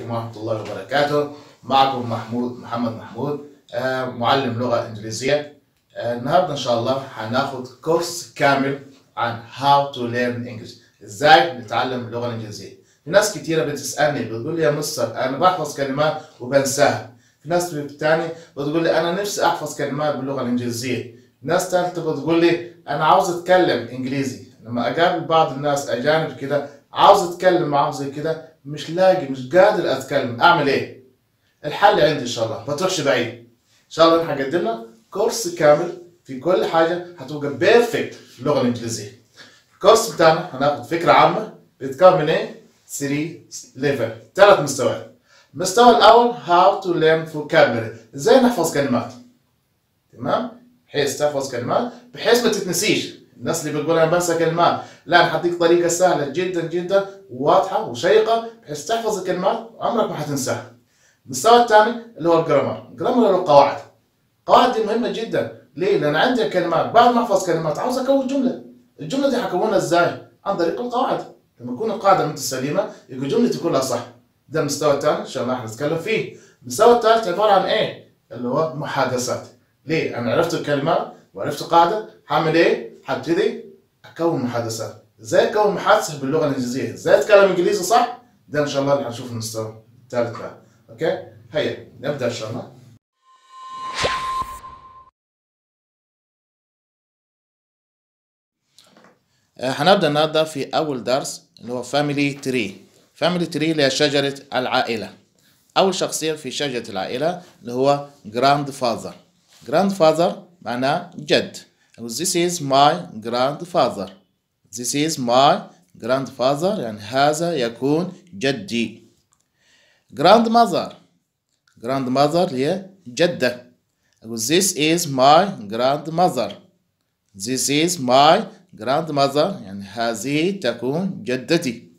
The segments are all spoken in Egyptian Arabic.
عليكم ورحمة الله وبركاته معكم محمود محمد محمود آه، معلم لغة إنجليزية آه، النهاردة إن شاء الله هناخد كورس كامل عن how to learn English إزاي نتعلم اللغة الإنجليزية في ناس كتيرة بتسألني بتقول لي يا مستر أنا بحفظ كلمات وبنساها في ناس تاني بتقول لي أنا نفسي أحفظ كلمات باللغة الإنجليزية ناس تالتة بتقول لي أنا عاوز أتكلم إنجليزي لما أقابل بعض الناس أجانب كده عاوز أتكلم معاهم زي كده مش لاقي مش قادر أتكلم أعمل إيه؟ الحل عندي إن شاء الله ما تروحش بعيد إن شاء الله هقدم لك كورس كامل في كل حاجة هتبقى بيرفكت في اللغة الإنجليزية الكورس بتاعنا هناخد فكرة عامة بيتكون من إيه؟ 3 ليفل ثلاث مستويات المستوى الأول how to learn vocabulary إزاي نحفظ كلمات تمام؟ بحيث تحفظ كلمات بحيث ما تتنسيش الناس اللي بتقول انا بنسى كلمات لا انا هديك طريقه سهله جدا جدا وواضحه وشيقه بحيث تحفظ الكلمات عمرك ما حتنساها المستوى الثاني اللي هو الجرامر الجرامر له قواعد القواعد دي مهمه جدا ليه لان عندي كلمات بعد ما احفظ كلمات عاوز اكون جمله الجمله دي هكونها ازاي عن طريق القواعد لما تكون القاعده انت سليمه يبقى جملتي كلها صح ده المستوى الثاني ان شاء الله هنتكلم فيه المستوى الثالث عباره عن ايه اللي هو محادثات ليه انا عرفت الكلمات وعرفت القاعده هعمل ايه هبتدي اكون محادثات ازاي اكون محادثه باللغه الانجليزيه ازاي اتكلم انجليزي صح ده ان شاء الله اللي هنشوف المستوى الثالث بقى اوكي هيا نبدا ان شاء الله آه، هنبدا النهارده في اول درس اللي هو فاميلي تري فاميلي تري اللي هي شجره العائله اول شخصيه في شجره العائله اللي هو جراند فاذر جراند فاذر معناه جد This is my grandfather. This is my grandfather يعني هذا يكون جدي. Grandmother. Grandmother هي جدة. This is my grandmother. This is my grandmother يعني هذه تكون جدتي.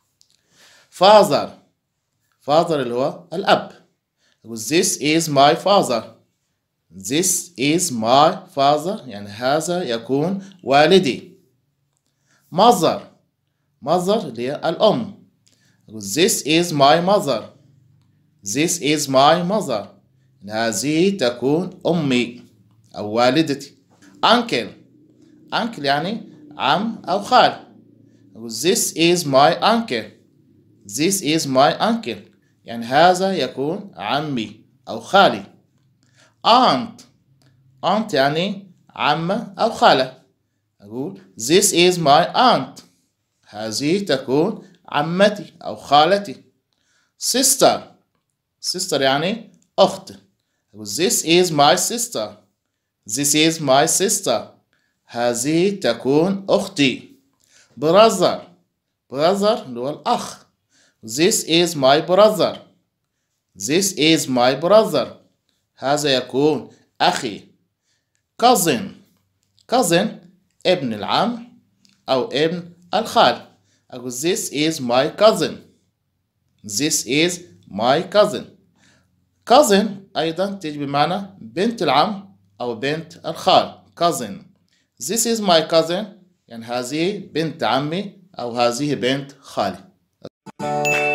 Father. Father اللي هو الأب. This is my father. This is my father يعني هذا يكون والدي mother mother اللي هي الأم This is my mother This is my mother هذه تكون أمي أو والدتي uncle uncle يعني عم أو خال This is my uncle This is my uncle يعني هذا يكون عمي أو خالي aunt aunt يعني عمة أو خالة أقول this is my aunt هذه تكون عمتي أو خالتي sister sister يعني أخت أقول this is my sister this is my sister هذه تكون أختي brother brother اللي هو الأخ this is my brother this is my brother هذا يكون أخي cousin cousin ابن العم أو ابن الخال أقول this is my cousin this is my cousin cousin أيضا تجي بمعنى بنت العم أو بنت الخال cousin this is my cousin يعني هذه بنت عمي أو هذه بنت خالي